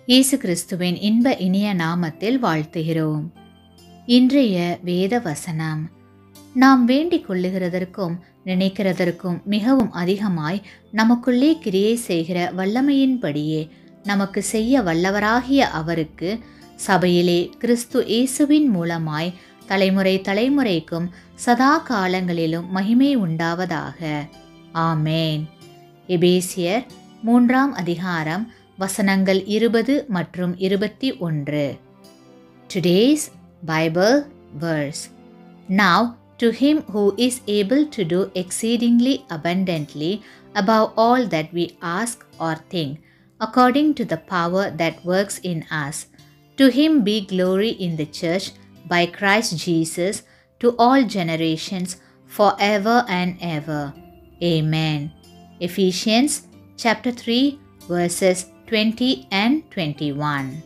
இயேசு கிறிஸ்துவின் இன்ப இனிய நாமத்தில் வாழ்த்துகிறோம் இன்றைய வேத வசனம் நாம் வேண்டிக் கொள்ளுகிறதற்கும் நினைக்கிறதற்கும் மிகவும் அதிகமாய் நமக்குள்ளே கிரியை செய்கிற வல்லமையின்படியே நமக்கு செய்ய வல்லவராகிய அவருக்கு சபையிலே கிறிஸ்து இயேசுவின் மூலமாய் தலைமுறை தலைமுறைக்கும் சதா காலங்களிலும் மகிமை உண்டாவதாக ஆமேன் எபேசியர் மூன்றாம் அதிகாரம் வசனங்கள் இருபது மற்றும் இருபத்தி ஒன்று today's Bible verse Now, to him who is able to do exceedingly abundantly above all that we ask or think, according to the power that works in us, to him be glory in the church by Christ Jesus to all generations forever and ever. Amen. Ephesians chapter 3 verses 20 and 21.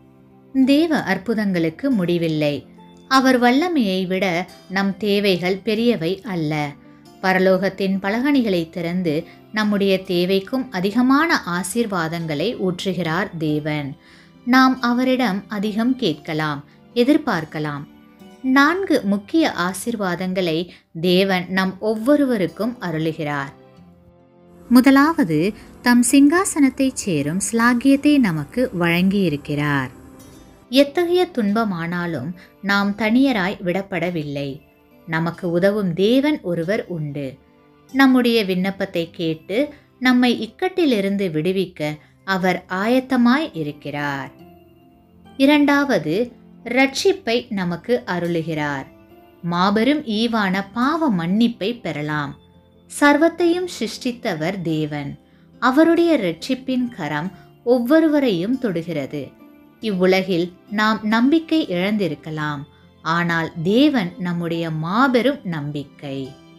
தேவ அற்புதங்களுக்கு முடிவில்லை அவர் வல்லமையை விட நம் தேவைகள் பெரியவை அல்ல பரலோகத்தின் பலகணிகளை திறந்து நம்முடைய தேவைக்கும் அதிகமான ஆசீர்வாதங்களை ஊற்றுகிறார் தேவன் நாம் அவரிடம் அதிகம் கேட்கலாம் எதிர்பார்க்கலாம் நான்கு முக்கிய ஆசீர்வாதங்களை தேவன் நம் ஒவ்வொருவருக்கும் அருளுகிறார் முதலாவது தம் சிங்காசனத்தைச் சேரும் ஸ்லாகியத்தை நமக்கு வழங்கியிருக்கிறார் எத்தகைய துன்பமானாலும் நாம் தனியராய் விடப்படவில்லை நமக்கு உதவும் தேவன் ஒருவர் உண்டு நம்முடைய விண்ணப்பத்தை கேட்டு நம்மை இக்கட்டிலிருந்து விடுவிக்க அவர் ஆயத்தமாய் இருக்கிறார் இரண்டாவது ரட்சிப்பை நமக்கு அருளுகிறார் மாபெரும் ஈவான பாவ மன்னிப்பை பெறலாம் சர்வத்தையும் சிருஷ்டித்தவர் தேவன் அவருடைய ரட்சிப்பின் கரம் ஒவ்வொருவரையும் தொடுகிறது இவ்வுலகில் நாம் நம்பிக்கை இழந்திருக்கலாம் ஆனால் தேவன் நம்முடைய மாபெரும் நம்பிக்கை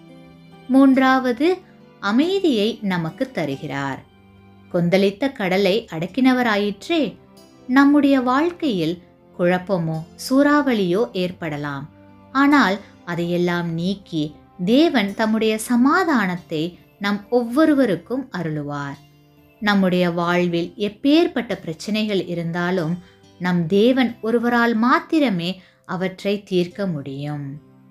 மூன்றாவது அமைதியை நமக்கு தருகிறார் கொந்தளித்த கடலை அடக்கினவராயிற்றே நம்முடைய வாழ்க்கையில் குழப்பமோ சூறாவளியோ ஏற்படலாம் ஆனால் அதையெல்லாம் நீக்கி தேவன் தம்முடைய சமாதானத்தை நம் ஒவ்வொருவருக்கும் அருளுவார் நம்முடைய வாழ்வில் எப்பேற்பட்ட பிரச்சனைகள் இருந்தாலும் நம் தேவன் ஒருவரால் மாத்திரமே அவற்றை தீர்க்க முடியும்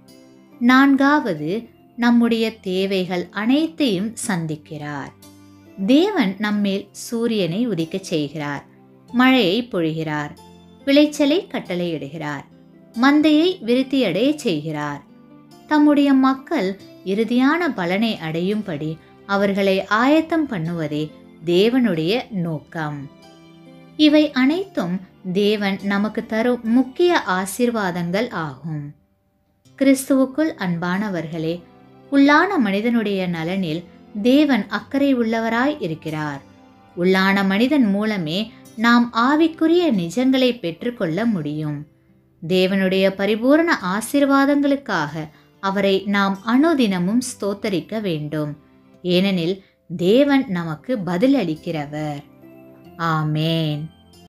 நான்காவது நம்முடைய தேவைகள் அனைத்தையும் சந்திக்கிறார் தேவன் நம்மேல் சூரியனை உதிக்கச் செய்கிறார் மழையை பொழிகிறார் விளைச்சலை கட்டளையிடுகிறார் மந்தையை விருத்தியடைய செய்கிறார் தம்முடைய மக்கள் இறுதியான பலனை அடையும்படி அவர்களை ஆயத்தம் பண்ணுவதே தேவனுடைய நோக்கம் இவை அனைத்தும் தேவன் நமக்கு தரும் முக்கிய ஆசீர்வாதங்கள் ஆகும் கிறிஸ்துவுக்குள் அன்பானவர்களே உள்ளான மனிதனுடைய நலனில் தேவன் அக்கறை உள்ளவராய் இருக்கிறார் உள்ளான மனிதன் மூலமே நாம் ஆவிக்குரிய நிஜங்களை பெற்றுக்கொள்ள முடியும் தேவனுடைய பரிபூரண ஆசீர்வாதங்களுக்காக அவரை நாம் அனுதினமும் ஸ்தோத்தரிக்க வேண்டும் ஏனெனில் தேவன் நமக்கு பதிலளிக்கிறவர் ஆமேன்